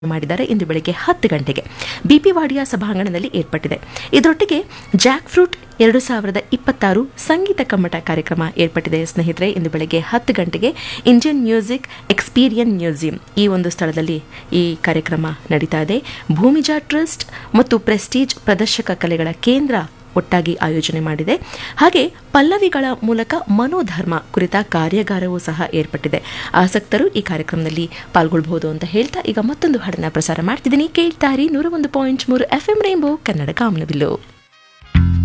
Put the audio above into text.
ಮಾಡಿದ್ದಾರೆ ಇಂದು ಬೆಳಗ್ಗೆ ಹತ್ತು ಗಂಟೆಗೆ ಬಿಪಿವಾಡಿಯ ಸಭಾಂಗಣದಲ್ಲಿ ಏರ್ಪಟ್ಟಿದೆ ಇದರೊಟ್ಟಿಗೆ ಜಾಕ್ ಫ್ರೂಟ್ ಎರಡು ಸಾವಿರದ ಇಪ್ಪತ್ತಾರು ಸಂಗೀತ ಕಮ್ಮಟ ಕಾರ್ಯಕ್ರಮ ಏರ್ಪಟ್ಟಿದೆ ಸ್ನೇಹಿತರೆ ಇಂದು ಬೆಳಗ್ಗೆ ಹತ್ತು ಗಂಟೆಗೆ ಇಂಡಿಯನ್ ಮ್ಯೂಸಿಕ್ ಎಕ್ಸ್ಪೀರಿಯನ್ ಮ್ಯೂಸಿಯಂ ಈ ಒಂದು ಸ್ಥಳದಲ್ಲಿ ಈ ಕಾರ್ಯಕ್ರಮ ನಡೀತಾ ಇದೆ ಭೂಮಿಜಾ ಟ್ರಸ್ಟ್ ಮತ್ತು ಪ್ರೆಸ್ಟೀಜ್ ಪ್ರದರ್ಶಕ ಕಲೆಗಳ ಕೇಂದ್ರ ಒಟ್ಟಾಗಿ ಆಯೋಜನೆ ಮಾಡಿದೆ ಹಾಗೆ ಪಲ್ಲವಿಗಳ ಮೂಲಕ ಮನೋಧರ್ಮ ಕುರಿತ ಕಾರ್ಯಾಗಾರವೂ ಸಹ ಏರ್ಪಟ್ಟಿದೆ ಆಸಕ್ತರು ಈ ಕಾರ್ಯಕ್ರಮದಲ್ಲಿ ಪಾಲ್ಗೊಳ್ಬಹುದು ಅಂತ ಹೇಳ್ತಾ ಈಗ ಮತ್ತೊಂದು ಹಾಡನ್ನ ಪ್ರಸಾರ ಮಾಡ್ತಿದ್ದೀನಿ ಕೇಳ್ತಾರಿ ನೂರ ಒಂದು ಪಾಯಿಂಟ್ ಮೂರು ಎಫ್ ಎಂ ರೈನ್ಬೋ ಕನ್ನಡ ಕಾಮನಬಿಲ್ಲು